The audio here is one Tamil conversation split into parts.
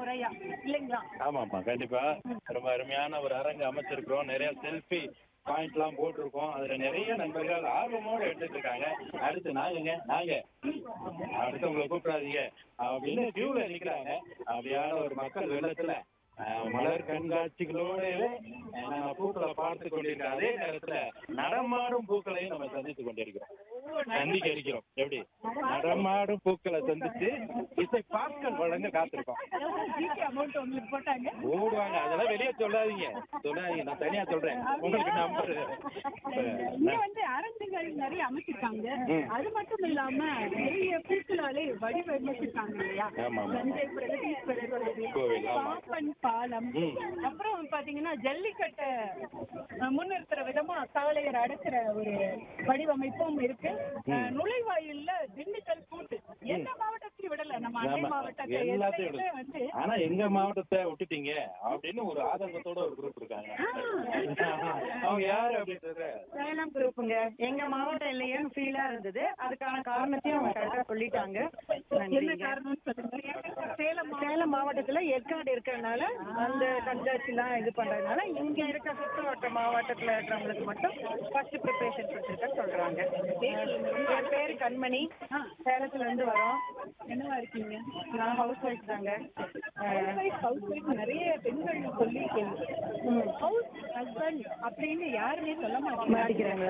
நிறையா இல்லைங்களா ஆமாம்மா கண்டிப்பா ரொம்ப அருமையான ஒரு அரங்கு அமைச்சிருக்கிறோம் நிறைய செல்ஃபி பாயிண்ட் எல்லாம் போட்டிருக்கோம் அதுல நிறைய நண்பர்கள் ஆர்வமோட எடுத்துட்டு இருக்காங்க அடுத்து நாங்கங்க நாங்க அடுத்து உங்களை கூப்பிடாதீங்க அப்படின்னு கியூல நிக்கிறாங்க அப்படியான ஒரு மக்கள் வெள்ளத்துல அஹ், மலர் கண்காட்சிகளோட அஹ், நம்ம பூக்களை பார்த்து கொண்டிருக்கோம் அதே நேரத்துல நடமாடும் பூக்களையும் நம்ம சந்தித்து கொண்டிருக்கிறோம் சந்திக்க இருக்கிறோம் எப்படி நடமாடும் பூக்களை சந்திச்சு இசை பாக்கள் வழங்க காத்திருக்கோம் ஜிபே அமௌண்ட் உங்களுக்கு போட்டாங்க ஓடுவாங்க அதெல்லாம் வெளியே சொல்லாதீங்க சொல்லாதீங்க நான் தனியா சொல்றேன் உங்களுக்கு நம்பர் இங்க வந்து அரங்குகள் நிறைய அமைச்சிருக்காங்க ம். அது மட்டும் இல்லாம நிறைய பூக்களாலே வடிவமைச்சிருக்காங்க இல்லையா ஆமா, ஆமா. தஞ்சை பிரகதீஸ்வரர் கோவில், கோவில், ஆமா. பாப்பன் பாலம் ம். அப்புறம் பாத்தீங்கன்னா ஜல்லிக்கட்டை அஹ், முன்னிறுத்துற விதமா காளையர் அடக்குற ஒரு வடிவமைப்பும் இருக்கு அஹ், நுழைவாயில்ல திண்டுக்கல் பூட்டு எந்த மாவட்டத்தையும் விடல நம்ம அண்டை ஆமா. மாவட்டத்தை எல்லாத்தையும் எதுலையுமே வந்து ஆனா எங்க மாவட்டத்தை விட்டுட்டீங்க அப்படின்னு ஒரு ஆதங்கத்தோட ஒரு குரூப் இருக்காங்க அவங்க யாரு அப்படின்றத சேலம் குரூப்புங்க எங்க மாவட்டம் இல்லையேன்னு ஃபீலா இருந்தது அதுக்கான காரணத்தையும் அவங்க கரெக்டா சொல்லிட்டாங்க என்ன நன்றிங்க காரணம்னு சொல்லுங்க சேலம் சேலம் மாவட்டத்துல ஏற்காடு இருக்கிறதுனால அந்த கண்காட்சிலாம் இது பண்றதுனால இங்க இருக்க சுற்றுவட்ட மாவட்டத்துல இருக்கிறவங்களுக்கு மட்டும் ஃபர்ஸ்ட் ப்ரிப்பரேஷன் கொடுத்துருக்கேன்னு சொல்றாங்க என் பேரு கண்மணி சேலத்துல இருந்து வரோம் என்னவா இருக்கீங்க நான் ஹவுஸ் ஒய்ஃப் தாங்க ஹவுஸ் ஒய்ஃப் நிறைய பெண்கள் சொல்லி ஹவுஸ் ஹஸ்பண்ட் அப்படின்னு யாருமே சொல்ல மாட்டாங்க மாட்டிக்கிறாங்க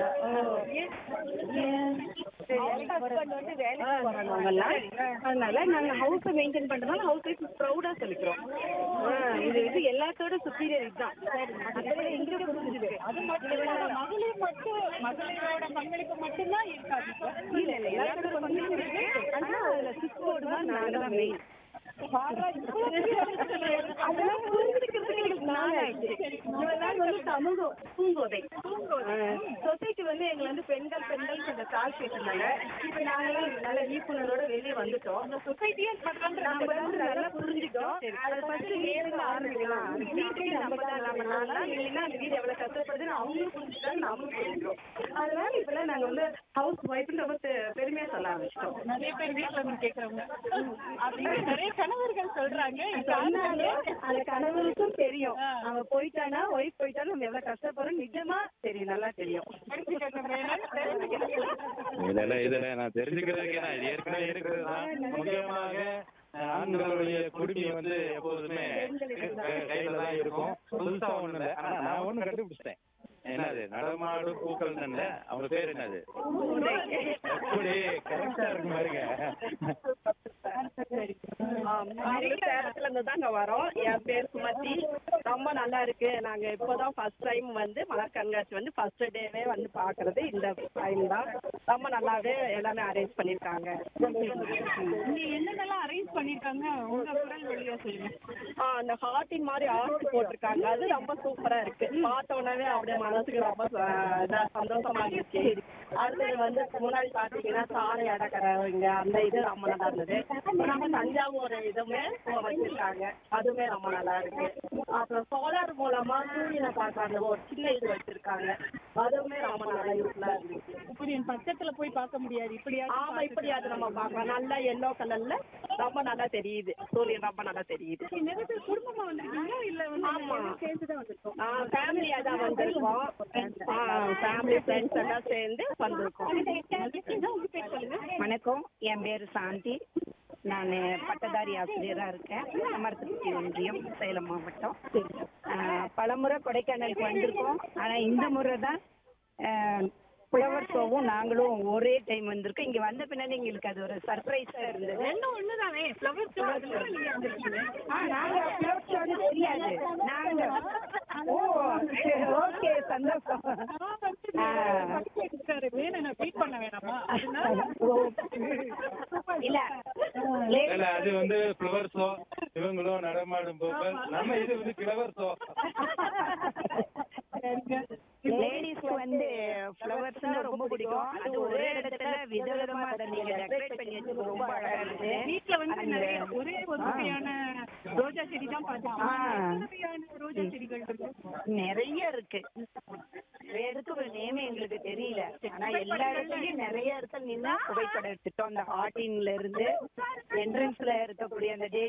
ஹஸ்பண்ட் வந்து வேலைக்கு போறாங்க அவங்கெல்லாம் அதனால நாங்க ஹவுஸ் மெயின்டைன் பண்றதுனால ஹவுஸ் ஒய்ஃப் ப்ரௌடா சொல்லிக்கிறோம் ஆ, இது இது எல்லாத்தோட சுப்பீரியர் இதுதான் அதுல எங்க புரிஞ்சுது அது மட்டும் இல்ல மகளிர் மட்டும் மகளிரோட பங்களிப்பு மட்டும்தான் இருக்காது இல்ல இல்ல எல்லாத்தோட பங்களிப்பு இருக்கு ஆனா அதுல சுவிட்ச் போர்டு தான் நாங்க தான் மெயின் அதெல்லாம் புரிஞ்சுக்கிறதுக்கு எங்களுக்கு நாள் ஆயிடுச்சு இவ்வளவு நாள் வந்து சமூகம் பூங்கோதை சொசைட்டி வந்து எங்களை வந்து பெண்கள் பெண்கள் கொஞ்சம் தாழ் பேசுனாங்க இப்ப நாங்களாம் நல்ல விழிப்புணர்வோட வெளியே வந்துட்டோம் அந்த சொசைட்டியே நம்ம வந்து நல்லா புரிஞ்சுட்டோம் அதை ஃபர்ஸ்ட் வீட்டுல ஆரம்பிக்கலாம் வீட்டுக்கு நம்ம தான் நம்ம நாளா இல்லைன்னா அந்த வீடு எவ்வளவு கஷ்டப்படுதுன்னு அவங்களும் புரிஞ்சுட்டாங்க நாமளும் புரிஞ்சுக்கிறோம் அதனால இப்பெல்லாம் நாங்க வந்து ஹவுஸ் ஒய்ஃப்னு ரொம்ப பெ- பெருமையா சொல்ல ஆரம்பிச்சிட்டோம் நிறைய பேர் வீட்டுல இருந்து கேக்குறவங்க அப்படின்னு நிறைய கணவர்கள் சொல்றாங்க இப்ப சொன்னாங்க அதனால அந்த கணவருக்கும் தெரியும் அவன் போயிட்டானா ஒய்ஃப் போயிட்டாலும் நம்ம எவ்வளவு கஷ்டப்படுறோம் நிஜமா தெரியும் நல்லா தெரியும் தெரிஞ்சுக்கங்க வேணும், தெரிஞ்சுக்கங்க. இதெல்லாம் இதெல்லாம் நான் தெரிஞ்சுக்கிறதுக்கு நான் இது ஏற்கனவே இருக்கிறது தான் முக்கியமாக அஹ், ஆண்களுடைய குடுமி வந்து எப்போதுமே அஹ், கையில தான் இருக்கும் புதுசா ஒண்ணு இல்ல ஆனா நான் ஒண்ணு கண்டுபிடிச்சிட்டேன் என்னது நடமாடும் பூக்கள் தானே அவங்க பேர் என்னது எப்படி கரெக்டா இருக்கு பாருங்க நாங்களும் சேலத்துல இருந்து தாங்க வரோம் என் பேர் சுமதி ரொம்ப நல்லா இருக்கு நாங்க இப்போதான் ஃபர்ஸ்ட் டைம் வந்து மலர் கண்காட்சி வந்து ஃபர்ஸ்ட் டேவே வந்து பாக்குறது இந்த டைம் தான் ரொம்ப நல்லாவே எல்லாமே அரேஞ்ச் பண்ணிருக்காங்க இங்க என்னென்னலாம் அரேஞ்ச் பண்ணிருக்காங்க உங்க குரல் வழியா சொல்லுங்க ஆ, அந்த ஹார்ட்டின் மாதிரி ஆர்ட் போட்டிருக்காங்க அது ரொம்ப சூப்பரா இருக்கு பார்த்த உடனே அப்படியே மனசுக்கு ரொம்ப ச- இதா சந்தோஷமா இருந்துச்சு அடுத்தது வந்து முன்னாடி பாத்தீங்கன்னா சாலை அடக்கிறவங்க அந்த இது ரொம்ப நல்லா இருந்தது நம்ம தஞ்சாவூர் இதுவுமே வச்சிருக்காங்க அதுவுமே ரொம்ப நல்லா இருக்கு அப்புறம் சோலார் மூலமா சூரியனை பார்க்க அந்த ஒரு சின்ன இது வச்சிருக்காங்க அதுவுமே ரொம்ப நல்லா யூஸ்ஃபுல்லா இருந்துச்சு சூரியன் பக்கத்துல போய் பார்க்க முடியாது இப்படியா ஆமா இப்படி அது நம்ம பார்க்கலாம் நல்லா எல்லோ கலர்ல ரொம்ப நல்லா தெரியுது சூரியன் ரொம்ப நல்லா தெரியுது நிறைய பேர் குடும்பமா வந்திருக்கீங்களா இல்ல ஆமா. வந்து சேர்ந்து தான் வந்திருக்கோம் ஆ ஃபேமிலியா தான் வந்திருக்கோம் ஃபேமிலி ஃப்ரெண்ட்ஸ் எல்லாம் சேர்ந்து வந்திருக்கோம் உங்க பேர் சொல்லுங்க வணக்கம் என் பேர் சாந்தி நான் பட்டதாரி ஆசிரியராக இருக்கேன் அமர்த்தப்பட்டி ஒன்றியம் சேலம் மாவட்டம் ஆஹ் பலமுறை கொடைக்கானலுக்கு வந்திருக்கோம் ஆனால் இந்த முறை தான் புலவர் ஷோவும் நாங்களும் ஒரே டைம் வந்திருக்கோம் இங்கே வந்த பின்னாடி எங்களுக்கு அது ஒரு சர்ப்ரைஸாக இருந்தது ரெண்டும் ஒண்ணுதானே ஃப்ளவர் ஷோ அதுல நீங்க வந்திருக்கீங்க ஆ நாங்கள் ஃப்ளவர் ஷோன்னு தெரியாது நாங்கள் ஓ ஓகே சந்தோஷம் ஆ. வேணும் மீட் பண்ண வேணாமா அதனால ஓ. இல்ல இல்ல அது வந்து ஃப்ளவர் ஷோ இவங்களும் நடமாடும் பூக்கள் நம்ம இது வந்து கிளவர் ஷோ லேடிஸ்க்கு வந்து ஃப்ளவர்ஸ்னா ரொம்ப பிடிக்கும் அது ஒரே இடத்துல விதவிதமா அதை நீங்க டெக்கரேட் பண்ணி வச்சு ரொம்ப அழகா இருக்கு வீட்ல வந்து நிறைய ஒரே ஒரு வகையான ரோஜா செடி தான் பாத்துருக்கோம் ஆ. எத்தனை வகையான ரோஜா செடிகள் இருக்கு நிறைய இருக்கு எதுக்கு ஒரு நேமே எங்களுக்கு தெரியல ஆனா எல்லா இடத்துலயும் நிறைய இடத்துல நின்னா புகைப்படம் எடுத்துட்டோம் அந்த ஹார்டின்ல இருந்து என்ட்ரன்ஸ்ல இருக்கக்கூடிய அந்த